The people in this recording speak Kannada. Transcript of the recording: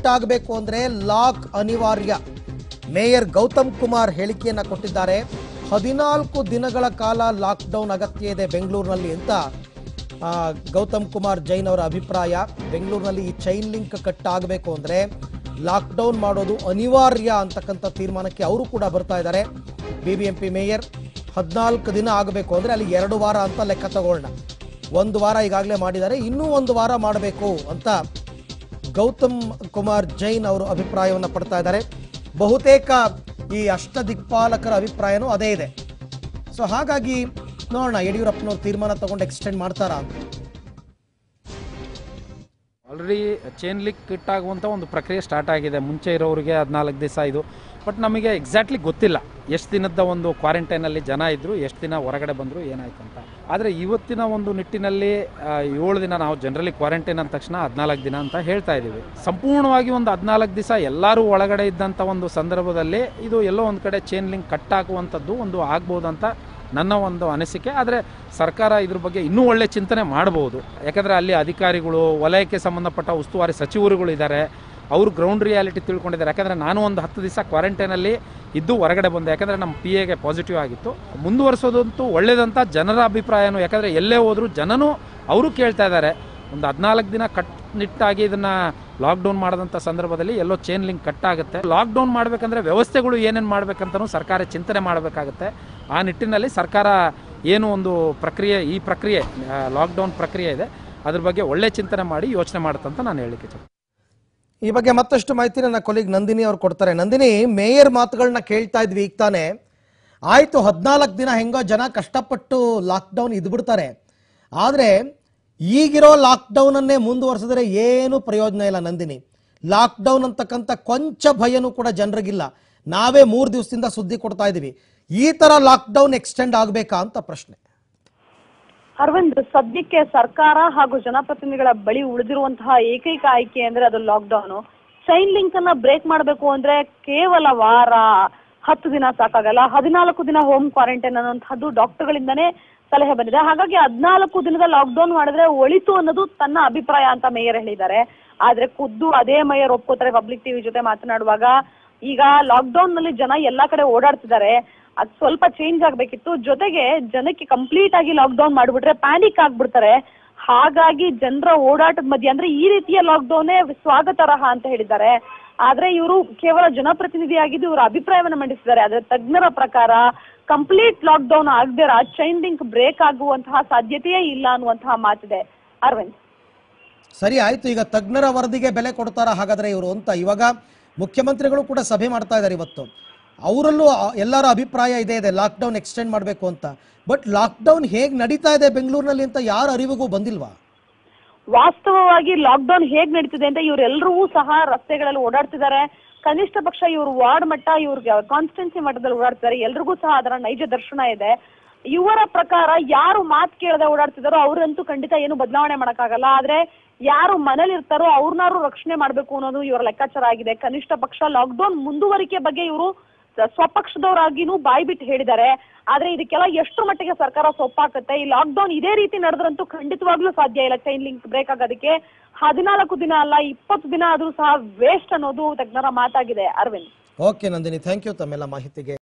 ಕಟ್ ಆಗಬೇಕು ಅಂದ್ರೆ ಲಾಕ್ ಅನಿವಾರ್ಯ ಮೇಯರ್ ಗೌತಮ್ ಕುಮಾರ್ ಹೇಳಿಕೆಯನ್ನ ಕೊಟ್ಟಿದ್ದಾರೆ ಹದಿನಾಲ್ಕು ದಿನಗಳ ಕಾಲ ಲಾಕ್ಡೌನ್ ಅಗತ್ಯ ಇದೆ ಬೆಂಗಳೂರಿನಲ್ಲಿ ಅಂತ ಆ, ಗೌತಮ್ ಕುಮಾರ್ ಜೈನ್ ಅವರ ಅಭಿಪ್ರಾಯ ಬೆಂಗಳೂರಿನಲ್ಲಿ ಈ ಚೈನ್ ಲಿಂಕ್ ಕಟ್ ಆಗಬೇಕು ಅಂದ್ರೆ ಲಾಕ್ಡೌನ್ ಮಾಡೋದು ಅನಿವಾರ್ಯ ಅಂತಕ್ಕಂಥ ತೀರ್ಮಾನಕ್ಕೆ ಅವರು ಕೂಡ ಬರ್ತಾ ಇದ್ದಾರೆ B B M P mayor ಹದಿನಾಲ್ಕು ದಿನ ಆಗಬೇಕು ಅಂದ್ರೆ ಅಲ್ಲಿ ಎರಡು ವಾರ ಅಂತ ಲೆಕ್ಕ ತಗೊಳ್ಳೋಣ ಒಂದು ವಾರ ಈಗಾಗಲೇ ಮಾಡಿದ್ದಾರೆ ಇನ್ನೂ ಒಂದು ವಾರ ಮಾಡಬೇಕು ಅಂತ ಗೌತಮ್ ಕುಮಾರ್ ಜೈನ್ ಅವರು ಅಭಿಪ್ರಾಯವನ್ನು ಪಡ್ತಾ ಇದ್ದಾರೆ ಬಹುತೇಕ ಈ ಅಷ್ಟ ದಿಕ್ಪಾಲಕರ ಅಭಿಪ್ರಾಯನೂ ಅದೇ ಇದೆ ಸೊ ಹಾಗಾಗಿ ನೋಡೋಣ ಯಡಿಯೂರಪ್ಪನವ್ರು ತೀರ್ಮಾನ ತಗೊಂಡು ಎಕ್ಸ್ಟೆಂಡ್ ಮಾಡ್ತಾರಾ ಅಂತ ಆಲ್ರೆಡಿ ಚೈನ್ ಲಿಕ್ ಕಿಟ್ ಆಗುವಂಥ ಒಂದು ಪ್ರಕ್ರಿಯೆ ಸ್ಟಾರ್ಟ್ ಆಗಿದೆ ಮುಂಚೆ ಇರೋರಿಗೆ ಹದಿನಾಲ್ಕು ದಿವಸ ಇದು ಬಟ್ ನಮಗೆ ಎಕ್ಸಾಕ್ಟ್ಲಿ ಗೊತ್ತಿಲ್ಲ ಎಷ್ಟು ದಿನದ ಒಂದು ಕ್ವಾರಂಟೈನಲ್ಲಿ ಜನ ಇದ್ದರು ಎಷ್ಟು ದಿನ ಹೊರಗಡೆ ಬಂದರು ಏನಾಯ್ತು ಅಂತ ಆದರೆ ಇವತ್ತಿನ ಒಂದು ನಿಟ್ಟಿನಲ್ಲಿ ಆ, ಏಳು ದಿನ ನಾವು ಜನರಲಿ ಕ್ವಾರಂಟೈನ್ ಅಂದ ತಕ್ಷಣ ಹದಿನಾಲ್ಕು ದಿನ ಅಂತ ಹೇಳ್ತಾ ಇದ್ದೀವಿ ಸಂಪೂರ್ಣವಾಗಿ ಒಂದು ಹದಿನಾಲ್ಕು ದಿವಸ ಎಲ್ಲರೂ ಒಳಗಡೆ ಇದ್ದಂಥ ಒಂದು ಸಂದರ್ಭದಲ್ಲಿ ಇದು ಎಲ್ಲೋ ಒಂದು ಕಡೆ ಚೈನ್ ಲಿಂಕ್ ಕಟ್ ಹಾಕುವಂಥದ್ದು ಒಂದು ಆಗ್ಬೋದಂತ ನನ್ನ ಒಂದು ಅನಿಸಿಕೆ ಆದರೆ ಸರ್ಕಾರ ಇದ್ರ ಬಗ್ಗೆ ಇನ್ನೂ ಒಳ್ಳೆ ಚಿಂತನೆ ಮಾಡ್ಬೋದು ಯಾಕಂದರೆ ಅಲ್ಲಿ ಅಧಿಕಾರಿಗಳು ವಲಯಕ್ಕೆ ಸಂಬಂಧಪಟ್ಟ ಉಸ್ತುವಾರಿ ಸಚಿವರುಗಳು ಇದ್ದಾರೆ ಅವರು ಗ್ರೌಂಡ್ ರಿಯಾಲಿಟಿ ತಿಳ್ಕೊಂಡಿದ್ದಾರೆ ಯಾಕಂದರೆ ನಾನು ಒಂದು ಹತ್ತು ದಿವಸ ಕ್ವಾರಂಟೈನಲ್ಲಿ ಇದ್ದು ಹೊರಗಡೆ ಬಂದೆ ಯಾಕಂದರೆ ನಮ್ಮ ಪಿ ಎಗೆ ಪಾಸಿಟಿವ್ ಆಗಿತ್ತು ಮುಂದುವರಿಸೋದಂತೂ ಒಳ್ಳೇದಂತ ಜನರ ಅಭಿಪ್ರಾಯನೂ ಯಾಕಂದರೆ ಎಲ್ಲೇ ಹೋದರೂ ಜನನೂ ಅವರು ಕೇಳ್ತಾ ಇದ್ದಾರೆ ಒಂದು ಹದಿನಾಲ್ಕು ದಿನ ಕಟ್ಟುನಿಟ್ಟಾಗಿ ಇದನ್ನ ಲಾಕ್ಡೌನ್ ಮಾಡಿದಂಥ ಸಂದರ್ಭದಲ್ಲಿ ಎಲ್ಲೋ ಚೈನ್ ಲಿಂಕ್ ಕಟ್ ಆಗುತ್ತೆ ಲಾಕ್ಡೌನ್ ಮಾಡಬೇಕಂದ್ರೆ ವ್ಯವಸ್ಥೆಗಳು ಏನೇನು ಮಾಡಬೇಕಂತನೂ ಸರ್ಕಾರ ಚಿಂತನೆ ಮಾಡಬೇಕಾಗುತ್ತೆ ಆ ನಿಟ್ಟಿನಲ್ಲಿ ಸರ್ಕಾರ ಏನು ಒಂದು ಪ್ರಕ್ರಿಯೆ ಈ ಪ್ರಕ್ರಿಯೆ ಲಾಕ್ಡೌನ್ ಪ್ರಕ್ರಿಯೆ ಇದೆ ಅದ್ರ ಬಗ್ಗೆ ಒಳ್ಳೆ ಚಿಂತನೆ ಮಾಡಿ ಯೋಚನೆ ಮಾಡುತ್ತಂತ ನಾನು ಹೇಳಲಿಕ್ಕೆ ಇಚ್ಛೆ ಈ ಬಗ್ಗೆ ಮತ್ತಷ್ಟು ಮಾಹಿತಿ ನನ್ನ ಕೊಲಿಗ್ ನಂದಿನಿ ಅವ್ರು ಕೊಡ್ತಾರೆ ನಂದಿನಿ ಮೇಯರ್ ಮಾತುಗಳನ್ನ ಕೇಳ್ತಾ ಇದ್ವಿ ಈಗ ತಾನೇ ಆಯ್ತು ಹದಿನಾಲ್ಕು ದಿನ ಹೆಂಗೋ ಜನ ಕಷ್ಟಪಟ್ಟು ಲಾಕ್ಡೌನ್ ಇದ್ಬಿಡ್ತಾರೆ ಆದರೆ ಈಗಿರೋ ಲಾಕ್ಡೌನ್ ಅನ್ನೇ ಮುಂದುವರಿಸಿದ್ರೆ ಏನು ಪ್ರಯೋಜನ ಇಲ್ಲ ನಂದಿನಿ ಲಾಕ್ಡೌನ್ ಅಂತಕ್ಕಂಥ ಕೊಂಚ ಭಯನೂ ಕೂಡ ಜನರಿಗಿಲ್ಲ ನಾವೇ ಮೂರು ದಿವಸದಿಂದ ಸುದ್ದಿ ಕೊಡ್ತಾ ಇದೀವಿ ಈ ತರ ಲಾಕ್ಡೌನ್ ಎಕ್ಸ್ಟೆಂಡ್ ಆಗಬೇಕಾ ಅಂತ ಪ್ರಶ್ನೆ ಅರವಿಂದ್ ಸದ್ಯಕ್ಕೆ ಸರ್ಕಾರ ಹಾಗೂ ಜನಪ್ರತಿನಿಧಿಗಳ ಬಳಿ ಉಳಿದಿರುವಂತಹ ಏಕೈಕ ಆಯ್ಕೆ ಅಂದ್ರೆ ಅದು ಲಾಕ್ಡೌನ್ ಚೈನ್ ಲಿಂಕ್ ಅನ್ನ ಬ್ರೇಕ್ ಮಾಡಬೇಕು ಅಂದ್ರೆ ಕೇವಲ ವಾರ ಹತ್ತು ದಿನ ಸಾಕಾಗಲ್ಲ ಹದಿನಾಲ್ಕು ದಿನ ಹೋಮ್ ಕ್ವಾರಂಟೈನ್ ಅನ್ನುವಂತಹದ್ದು ಡಾಕ್ಟರ್ಗಳಿಂದನೇ ಸಲಹೆ ಬಂದಿದೆ ಹಾಗಾಗಿ ಹದಿನಾಲ್ಕು ದಿನದ ಲಾಕ್ಡೌನ್ ಮಾಡಿದ್ರೆ ಒಳಿತು ಅನ್ನೋದು ತನ್ನ ಅಭಿಪ್ರಾಯ ಅಂತ ಮೇಯರ್ ಹೇಳಿದ್ದಾರೆ ಆದ್ರೆ ಖುದ್ದು ಅದೇ ಮೇಯರ್ ಒಪ್ಕೋತಾರೆ ಪಬ್ಲಿಕ್ ಟಿವಿ ಜೊತೆ ಮಾತನಾಡುವಾಗ ಈಗ ಲಾಕ್ಡೌನ್ ನಲ್ಲಿ ಜನ ಎಲ್ಲಾ ಕಡೆ ಓಡಾಡ್ತಿದ್ದಾರೆ ಅದ್ ಸ್ವಲ್ಪ ಚೇಂಜ್ ಆಗ್ಬೇಕಿತ್ತು ಜೊತೆಗೆ ಜನಕ್ಕೆ ಕಂಪ್ಲೀಟ್ ಆಗಿ ಲಾಕ್ಡೌನ್ ಮಾಡ್ಬಿಟ್ರೆ ಪ್ಯಾನಿಕ್ ಆಗ್ಬಿಡ್ತಾರೆ ಹಾಗಾಗಿ ಜನರ ಓಡಾಟದ ಮಧ್ಯೆ ಅಂದ್ರೆ ಈ ರೀತಿಯ ಲಾಕ್ಡೌನೇ ಸ್ವಾಗತಾರ್ಹ ಅಂತ ಹೇಳಿದ್ದಾರೆ ಆದ್ರೆ ಇವರು ಕೇವಲ ಜನಪ್ರತಿನಿಧಿಯಾಗಿದ್ದು ಇವರ ಅಭಿಪ್ರಾಯವನ್ನ ಮಂಡಿಸಿದ್ದಾರೆ ಆದ್ರೆ ತಜ್ಞರ ಪ್ರಕಾರ ಕಂಪ್ಲೀಟ್ ಲಾಕ್ಡೌನ್ ಆಗದಿರ ಚೈನ್ ಲಿಂಕ್ ಬ್ರೇಕ್ ಆಗುವಂತಹ ಸಾಧ್ಯತೆಯೇ ಇಲ್ಲ ಅನ್ನುವಂತಹ ಮಾತಿದೆ ಅರವಿಂದ್ ಸರಿ ಆಯ್ತು ಈಗ ತಜ್ಞರ ವರದಿಗೆ ಬೆಲೆ ಕೊಡ್ತಾರ ಹಾಗಾದ್ರೆ ಇವರು ಅಂತ ಇವಾಗ ಮುಖ್ಯಮಂತ್ರಿಗಳು ಕೂಡ ಸಭೆ ಮಾಡ್ತಾ ಇದ್ದಾರೆ ಇವತ್ತು ಅವರಲ್ಲೂ ಆ- ಎಲ್ಲರ ಅಭಿಪ್ರಾಯ ಇದೆ ಇದೆ ಲಾಕ್ಡೌನ್ ಎಕ್ಸ್ಟೆಂಡ್ ಮಾಡಬೇಕು ಅಂತ ಬಟ್ ಲಾಕ್ಡೌನ್ ಹೇಗೆ ನಡೀತಾ ಇದೆ ಬೆಂಗಳೂರಿನಲ್ಲಿ ಅಂತ ಯಾರ ಅರಿವಿಗೂ ಬಂದಿಲ್ವಾ ವಾಸ್ತವವಾಗಿ ಲಾಕ್ಡೌನ್ ಹೇಗ್ ನಡೀತಿದೆ ಅಂತ ಇವರೆಲ್ಲರೂ ಸಹ ರಸ್ತೆಗಳಲ್ಲಿ ಓಡಾಡ್ತಿದ್ದಾರೆ ಕನಿಷ್ಠ ಪಕ್ಷ ಇವ್ರ ವಾರ್ಡ್ ಮಟ್ಟ ಇವ್ರಿಗೆ ಕಾನ್ಸ್ಟಿಟ್ಯೂನ್ಸಿ ಮಟ್ಟದಲ್ಲಿ ಓಡಾಡ್ತಿದ್ದಾರೆ ಎಲ್ರಿಗೂ ಸಹ ಅದರ ನೈಜ ದರ್ಶನ ಇದೆ ಇವರ ಪ್ರಕಾರ ಯಾರು ಮಾತ್ ಕೇಳದೆ ಓಡಾಡ್ತಿದಾರೋ ಅವ್ರಂತೂ ಖಂಡಿತ ಏನು ಬದಲಾವಣೆ ಮಾಡಕ್ಕಾಗಲ್ಲ ಆದ್ರೆ ಯಾರು ಮನೇಲಿ ಇರ್ತಾರೋ ಅವ್ರನ್ನಾರು ರಕ್ಷಣೆ ಮಾಡ್ಬೇಕು ಅನ್ನೋದು ಇವರ ಲೆಕ್ಕಾಚಾರ ಆಗಿದೆ ಕನಿಷ್ಠ ಪಕ್ಷ ಲಾಕ್ಡೌನ್ ಮುಂದುವರಿಕೆ ಬಗ್ಗೆ ಇವರು ಸ್ವಪಕ್ಷದವರಾಗಿನೂ ಬಾಯಿ ಬಿಟ್ಟು ಹೇಳಿದ್ದಾರೆ ಆದ್ರೆ ಇದಕ್ಕೆಲ್ಲ ಎಷ್ಟರ ಮಟ್ಟಿಗೆ ಸರ್ಕಾರ ಸೊಪ್ಪಾಕತ್ತೆ ಈ ಲಾಕ್ಡೌನ್ ಇದೇ ರೀತಿ ನಡೆದ್ರಂತೂ ಖಂಡಿತವಾಗ್ಲೂ ಸಾಧ್ಯ ಇಲ್ಲ ಚೈನ್ ಲಿಂಕ್ ಬ್ರೇಕ್ ಆಗೋದಕ್ಕೆ ಹದಿನಾಲ್ಕು ದಿನ ಅಲ್ಲ ಇಪ್ಪತ್ತು ದಿನ ಆದ್ರೂ ಸಹ ವೇಸ್ಟ್ ಅನ್ನೋದು ತಜ್ಞರ ಮಾತಾಗಿದೆ Arvind okay Nandini thank you ತಮ್ಮೆಲ್ಲ ಮಾಹಿತಿಗೆ